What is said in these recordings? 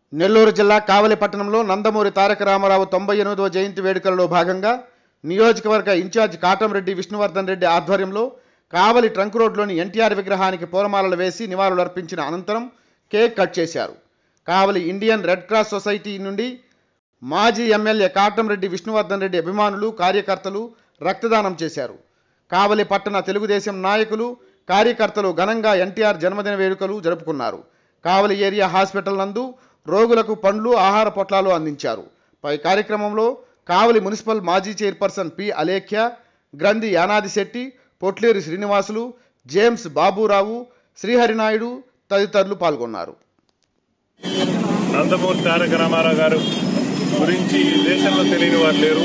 నెల్లూరు జిల్లా కావలి పట్టణంలో నందమూరి తారక రామారావు తొంభై ఎనిమిదవ జయంతి వేడుకలలో భాగంగా నియోజకవర్గ ఇన్ఛార్జ్ కాటంరెడ్డి విష్ణువర్ధన్ రెడ్డి ఆధ్వర్యంలో కావలి ట్రంక్ రోడ్లోని ఎన్టీఆర్ విగ్రహానికి పూలమాలలు వేసి నివాళులర్పించిన అనంతరం కేక్ కట్ చేశారు Kavali Indian Red Cross Society నుండి మాజీ ఎమ్మెల్యే కాటంరెడ్డి విష్ణువర్ధన్ రెడ్డి అభిమానులు కార్యకర్తలు రక్తదానం చేశారు కావలి పట్టణ తెలుగుదేశం నాయకులు కార్యకర్తలు ఘనంగా ఎన్టీఆర్ జన్మదిన వేడుకలు జరుపుకున్నారు కావలి ఏరియా హాస్పిటల్ నందు రోగులకు పండ్లు ఆహార పొట్లాలు అందించారు పై కార్యక్రమంలో కావలి మున్సిపల్ మాజీ chairperson P Alekhya Grandhi Yanadi Setty Potleru Srinivasulu James Baburao Sriharinaidu తదితరులు పాల్గొన్నారు నందమూరి తారక రామారావు గారు గురించి ఈ దేశంలో తెలియని వారు లేరు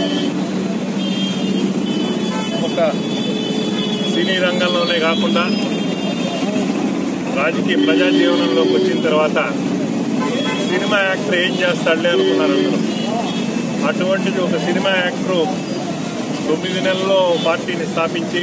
ఒక సినీ రంగంలోనే కాకుండా రాజకీయ ప్రజా జీవనంలోకి వచ్చిన తర్వాత సినిమా యాక్టర్ ఏం చేస్తాడులే అనుకున్నారు అందరూ అటువంటిది ఒక సినిమా యాక్టర్ తొమ్మిది నెలల్లో పార్టీని స్థాపించి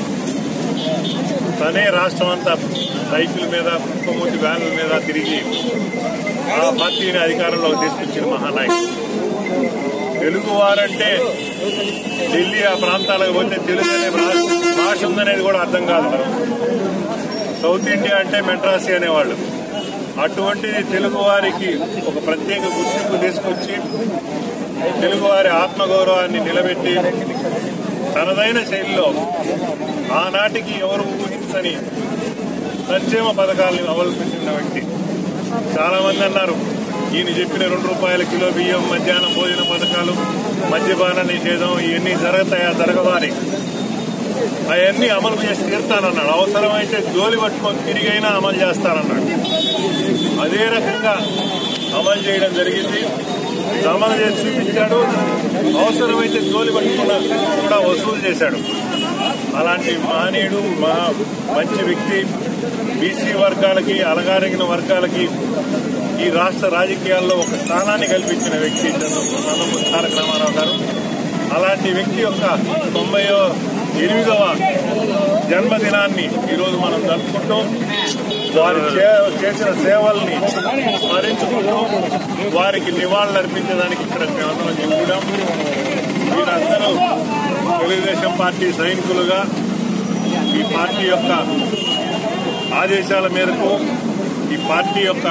తనే రాష్ట్రం అంతా సైకిల్ మీద కుప్పమూర్తి వ్యాన్ల మీద తిరిగి ఆ పార్టీని అధికారంలోకి తీసుకొచ్చిన మహానాయకుడు తెలుగు వారంటే ఢిల్లీ ఆ ప్రాంతాలకు పోతే తెలుగు అనే భాష- భాష ఉందనేది కూడా అర్థం కాదు మనం సౌత్ ఇండియా అంటే మెడ్రాసి అనేవాళ్ళు అటువంటిది తెలుగు వారికి ఒక ప్రత్యేక గుర్తింపు తీసుకొచ్చి తెలుగువారి ఆత్మగౌరవాన్ని నిలబెట్టి తనదైన శైలిలో ఆనాటికి ఎవరు ఊహించని సంక్షేమ పథకాలను అవలంబించిన వ్యక్తి చాలా మంది అన్నారు ఈయన చెప్పిన రెండు రూపాయల కిలో బియ్యం మధ్యాహ్నం భోజన పథకాలు మద్యపాన నిషేధం ఇవన్నీ జరుగుతాయా జరగవా అని అవన్నీ అమలు చేసి తీరుతానన్నాడు అవసరమైతే జోలి పట్టుకొని తిరిగైనా అమలు చేస్తానన్నాడు అదే రకంగా అమలు చేయడం జరిగింది అమలు చేసి చూపించాడు అవసరమైతే జోలి పట్టుకున్న కూడా వసూలు చేశాడు అలాంటి మహనీయుడు మహా మంచి వ్యక్తి బీసీ వర్గాలకి అలగారిగిన వర్గాలకి ఈ రాష్ట్ర రాజకీయాల్లో ఒక స్థానాన్ని కల్పించిన వ్యక్తి చంద్రబాబు నందమూరి తారక రామారావు గారు అలాంటి వ్యక్తి యొక్క తొంభై ఎనిమిదవ జన్మదినాన్ని ఈరోజు మనం జరుపుకుంటూ వారు చే- చేసిన సేవల్ని స్మరించుకుంటూ వారికి నివాళులు అర్పించడానికి ఇక్కడ మేమందరం చెప్పుకున్నాం వీరందరూ తెలుగుదేశం పార్టీ సైనికులుగా ఈ పార్టీ యొక్క ఆదేశాల మేరకు ఈ పార్టీ యొక్క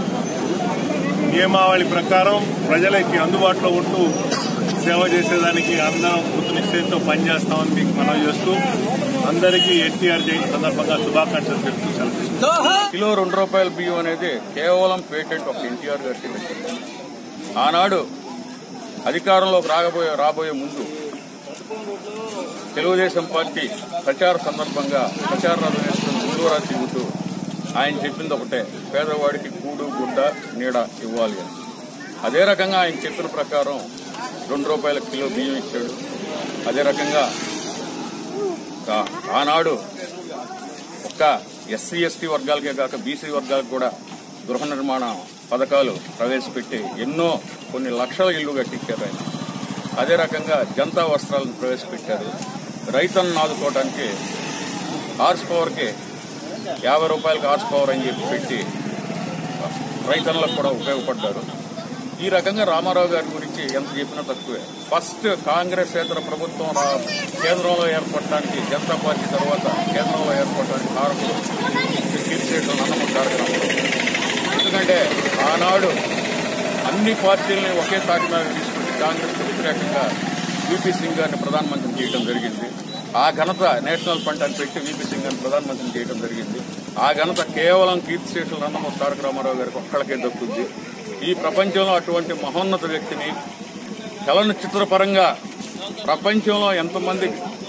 నియమావళి ప్రకారం ప్రజలకి అందుబాటులో ఉంటూ సేవ చేసేదానికి అందరం కృత నిశ్చయంతో పనిచేస్తామని మీకు మనం చేస్తూ అందరికీ ఎన్టీఆర్ జయంతి సందర్భంగా శుభాకాంక్షలు తెలుపుతూ సెలవు తీసుకుంటున్నాను. కిలో రెండు రూపాయల బియ్యం అనేది కేవలం పేటెంట్ ఒక ఎన్టీఆర్ గారికి దక్కింది. ఆనాడు అధికారంలోకి రాగబోయే రాబోయే ముందు తెలుగుదేశం పార్టీ ప్రచార సందర్భంగా ప్రచార రథం వేసుకుని ముందూరా తిరుగుతూ ఆయన చెప్పింది ఒకటే పేదవాడికి కూడు గుడ్డ నీడ ఇవ్వాలి అని అదే రకంగా ఆయన చెప్పిన ప్రకారం రెండు రూపాయల కిలో బియ్యం ఇచ్చాడు అదే రకంగా ఆ- ఆనాడు ఒక్క ఎస్సీ ఎస్టీ వర్గాలకే కాక బీసీ వర్గాలకు కూడా గృహ నిర్మాణ పథకాలు ప్రవేశపెట్టి ఎన్నో కొన్ని లక్షల ఇళ్లు కట్టించారు ఆయన అదే రకంగా జనతా వస్త్రాలను ప్రవేశపెట్టారు రైతులను ఆదుకోవడానికి హార్స్ పవర్కి యాభై రూపాయలకి హార్స్ పవర్ అని చెప్పి పెట్టి రైతన్నులకు కూడా ఉపయోగపడ్డారు ఈ రకంగా రామారావు గారి గురించి ఎంత చెప్పినా తక్కువే ఫస్ట్ కాంగ్రెస్ ఏతర ప్రభుత్వం రా- కేంద్రంలో ఏర్పడటానికి జనతా పార్టీ తర్వాత కేంద్రంలో ఏర్పడటానికి కారకులు కీర్తిశేషులు నందమూరి తారక రామారావు గారు. ఎందుకంటే ఆనాడు అన్ని పార్టీలని ఒకే తాటి మీద తీసుకుని కాంగ్రెస్ వ్యతిరేకంగా వీపీ సింగ్ గారిని ప్రధానమంత్రిని చేయడం జరిగింది ఆ ఘనత నేషనల్ ఫండ్ అని పెట్టి వీపీ సింగ్ గారిని ప్రధానమంత్రిని చేయడం జరిగింది ఆ ఘనత కేవలం కీర్తిశేషులు నందమూరి తారక రామారావు గారికి ఒక్కళ్ళకే దక్కుద్ది ఈ ప్రపంచంలో అటువంటి మహోన్నత వ్యక్తిని చలనచిత్రపరంగా ప్రపంచంలో ఎంతమంది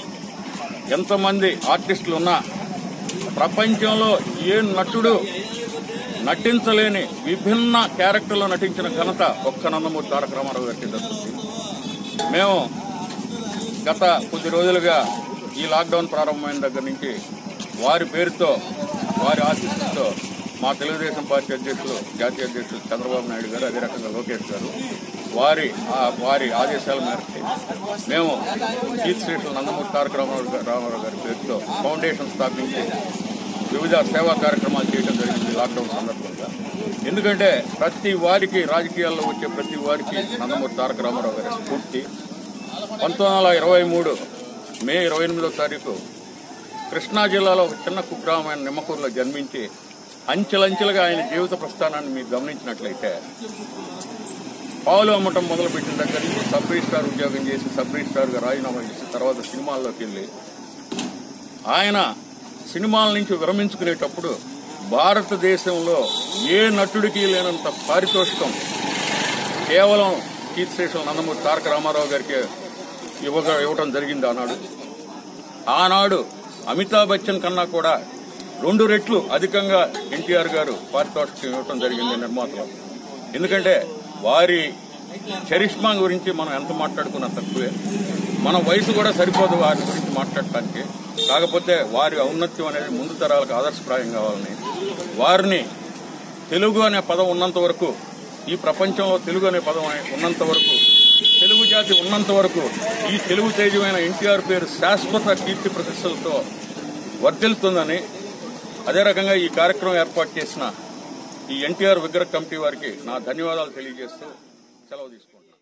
ఎంతమంది ఆర్టిస్టులు ఉన్నా ప్రపంచంలో ఏ నటుడు నటించలేని విభిన్న క్యారెక్టర్లో నటించిన ఘనత ఒక్క నందమూరి తారక రామారావు గారికి దక్కుతుంది మేము గత కొద్ది రోజులుగా ఈ లాక్డౌన్ ప్రారంభమైన దగ్గర నుంచి వారి పేరుతో వారి ఆశీస్సులతో మా తెలుగుదేశం పార్టీ అధ్యక్షులు జాతీయ అధ్యక్షులు చంద్రబాబు నాయుడు గారు అదే రకంగా లోకేష్ గారు వారి ఆ వారి ఆదేశాల మేరకు మేము చీఫ్ శ్రీషులు నందమూరి తారక రామారావు గారు- రామారావు గారి పేరుతో ఫౌండేషన్ స్థాపించి వివిధ సేవా కార్యక్రమాలు చేయడం జరిగింది లాక్డౌన్ సందర్భంగా ఎందుకంటే ప్రతి వారికి రాజకీయాల్లో వచ్చే ప్రతి వారికి నందమూరి తారక రామారావు గారి స్ఫూర్తి పంతొమ్మిది వందల ఇరవై మూడు మే ఇరవై ఎనిమిదో తారీఖు కృష్ణా జిల్లాలో ఒక చిన్న కుగ్రామమైన నిమ్మకూరులో జన్మించి అంచెలంచెలుగా ఆయన జీవిత ప్రస్థానాన్ని మీరు గమనించినట్లయితే పాలు అమ్మటం మొదలుపెట్టిన దగ్గర నుంచి సబ్ రిజిస్టార్ ఉద్యోగం చేసి సబ్ రిజిస్టార్గా రాజీనామా చేసి తర్వాత సినిమాల్లోకి వెళ్ళి ఆయన సినిమాల నుంచి విరమించుకునేటప్పుడు భారతదేశంలో ఏ నటుడికి లేనంత పారితోషికం కేవలం కీర్తిశేషులు నందమూరి తారక రామారావు గారికి ఇవ్వగా ఇవ్వటం జరిగింది ఆనాడు ఆనాడు అమితాబ్ బచ్చన్ కన్నా కూడా రెండు రెట్లు అధికంగా ఎన్టీఆర్ గారు పారితోషికం ఇవ్వటం జరిగింది నిర్మాతలు ఎందుకంటే వారి చరిష్మా గురించి మనం ఎంత మాట్లాడుకున్నా తక్కువే మన వయసు కూడా సరిపోదు వారి గురించి మాట్లాడటానికి కాకపోతే వారి ఔన్నత్యం అనేది ముందు తరాలకు ఆదర్శప్రాయం కావాలని వారిని తెలుగు అనే పదం ఉన్నంత వరకు ఈ ప్రపంచంలో తెలుగు అనే పదం ఉన్నంత వరకు తెలుగు జాతి ఉన్నంత వరకు ఈ తెలుగు తేజమైన ఎన్టీఆర్ పేరు శాశ్వత కీర్తి ప్రతిష్టలతో వర్ధిల్తుందని అదే రకంగా ఈ కార్యక్రమం ఏర్పాటు చేసిన ఈ ఎన్టీఆర్ విగ్రహ కమిటీ వారికి నా ధన్యవాదాలు తెలియజేస్తూ సెలవు తీసుకుంటున్నాను